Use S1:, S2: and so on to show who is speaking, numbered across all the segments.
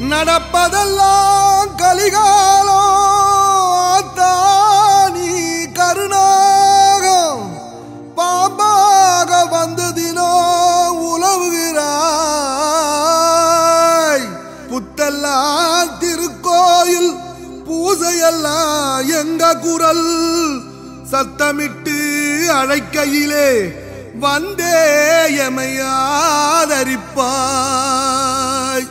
S1: நடப்பதெல்லாம் கலிகாலம் தானி கருணாகம் பாம்பாக வந்ததினோ உலவுகிறாய் புத்தெல்லாம் திருக்கோயில் பூசையெல்லாம் எங்க குரல் சத்தமிட்டு அழைக்கையிலே வந்தே எமையாதரிப்பாய்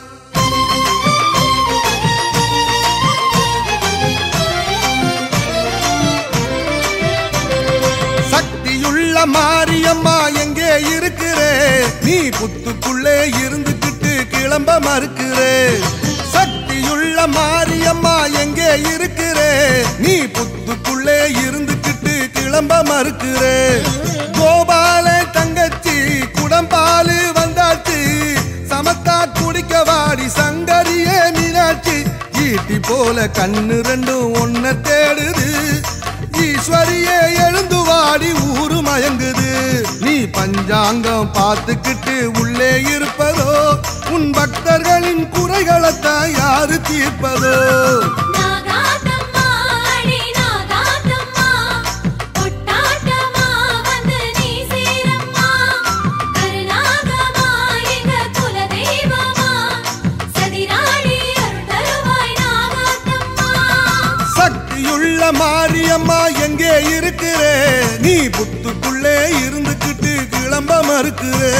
S1: சக்தியுள்ள மாரியம்மா எங்கே இருக்கிறே நீ புத்துக்குள்ளே இருந்துகிட்டு கிளம்ப மறுக்கிறே சக்தியுள்ள மாரியம்மா எங்கே இருக்கிறே நீ புத்துக்குள்ளே இருந்துகிட்டு கிளம்ப மறுக்கிறே கோபால தங்கச்சி குடம்பாலு வந்தாச்சு சமத்தா குடிக்க வாடி சங்கரியே மீனாட்சி ஈட்டி போல கண்ணு ரெண்டும் ஒன்ன தேடுது ஈஸ்வரியே எழுந்து வாடி ஊரு மயங்குது நீ பஞ்சாங்கம் பார்த்துக்கிட்டு உள்ளே இருப்பதோ உன் பக்தர்களின் குறைகளைத்தான் யாரு தீர்ப்பதோ
S2: நாகாத்தம்மா அடி நாகாத்தம்மா பொட்டாட்டமா வந்து நீ சேரம்மா கருணாகமா எங்க குலதெய்வமா சதிராடி அருள் தருவாய் நாகாத்தம்மா
S1: சக்தியுள்ள மாரியம்மா எங்கே இருக்கிறே நீ புத்துக்குள்ளே இருந்துக்கிட்டு கிளம்ப மறுக்கிறே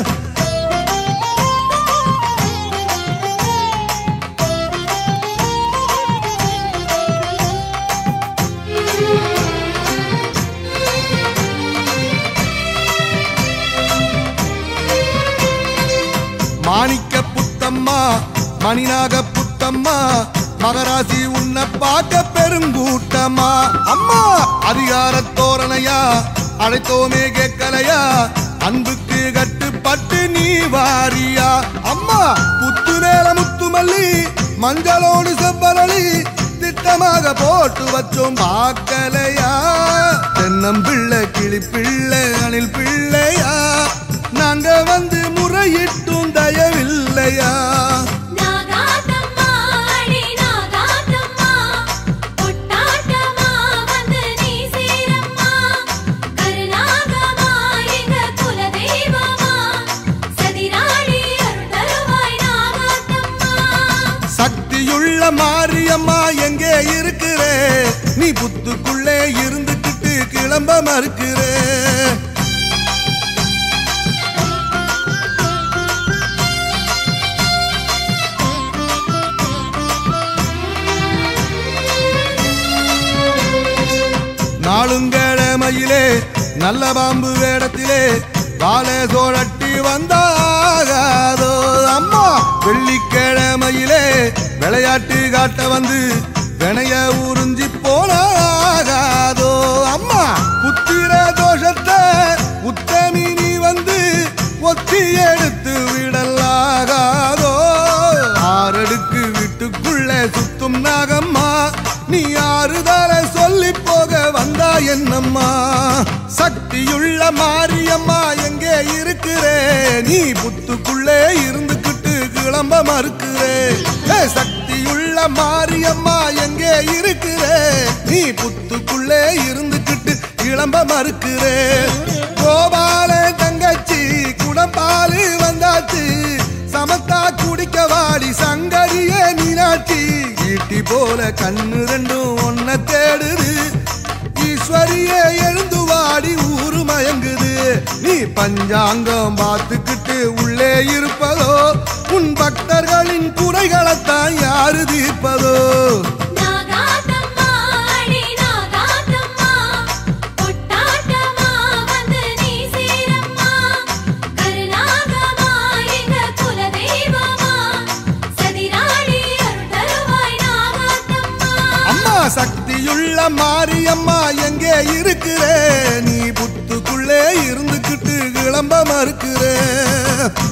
S1: மாணிக்க புத்தம்மா மணிநாக புத்தம்மா மகராசி உன்னை பார்க்க பெருங்கூட்டம்மா அம்மா அதிகார தோரணையா அழைத்தோமே கேட்கலையா அன்புக்கு கட்டுப்பட்டு நீ வாரியா அம்மா புத்து மேல முத்துமல்லி மஞ்சளோடு செவ்வரளி திட்டமாக போட்டு வச்சோம் பார்க்கலையா தென்னம்பிள்ளை கிளி பிள்ளை அணில் பிள்ளையா நாங்க வந்து முறையிட்டும் தயவில்லையா
S2: நாகாத்தம்மா அடி நாகாத்தம்மா பொட்டாட்டமா வந்து நீ சேரம்மா கருணாகமா எங்க குலதெய்வமா சதிராடி அருள் தருவாய் நாகாத்தம்மா
S1: சக்தியுள்ள மாரியம்மா எங்கே இருக்கிறே நீ புத்துக்குள்ளே இருந்துக்கிட்டு கிளம்ப மறுக்கிறே நாளுங்கிழமையிலே நல்ல பாம்பு வேடத்திலே வாழை சோழட்டி வந்தாகாதோ அம்மா வெள்ளிக்கிழமையிலே விளையாட்டு காட்ட வந்து வினைய உறிஞ்சி போனாகாதோ அம்மா புத்திர தோஷத்தை உத்தமி நீ வந்து ஒத்தி எடுத்து விடலாகாதோ ஆறடுக்கு வீட்டுக்குள்ளே சுத்தும் நாகம்மா நீ ஆறுதல சொல்லி போக வந்தா என்னம்மா சக்தியுள்ள மாரியம்மா எங்கே இருக்கிறே நீ புத்துக்குள்ளே இருந்துக்கிட்டு கிளம்ப மறுக்கிறே ஏ, சக்தியுள்ள மாரியம்மா எங்கே இருக்கிறே நீ புத்துக்குள்ளே இருந்துக்கிட்டு கிளம்ப மறுக்கிறே கோபால தங்கச்சி குடம்பாலு வந்தாச்சு சமத்தா குடிக்க வாடி சங்கரியே மீனாட்சி ஈட்டி போல கண்ணு ரெண்டும் ஒன்ன தேடுது ஈஸ்வரியே எழுந்து வாடி ஊரு மயங்குது நீ பஞ்சாங்கம் பார்த்துக்கிட்டு உள்ளே இருப்பதோ உன் பக்தர்களின் குறைகளைத்தான் யாரு தீர்ப்பதோ
S2: நாகாத்தம்மா அடி நாகாத்தம்மா பொட்டாட்டமா வந்து நீ சேரம்மா கருணாகமா எங்க குலதெய்வமா சதிராடி அருள் தருவாய் நாகாத்தம்மா
S1: அம்மா சக்தியுள்ள மாரியம்மா எங்கே இருக்கிறே நீ புத்துக்குள்ளே இருந்துக்கிட்டு கிளம்ப மறுக்கிறே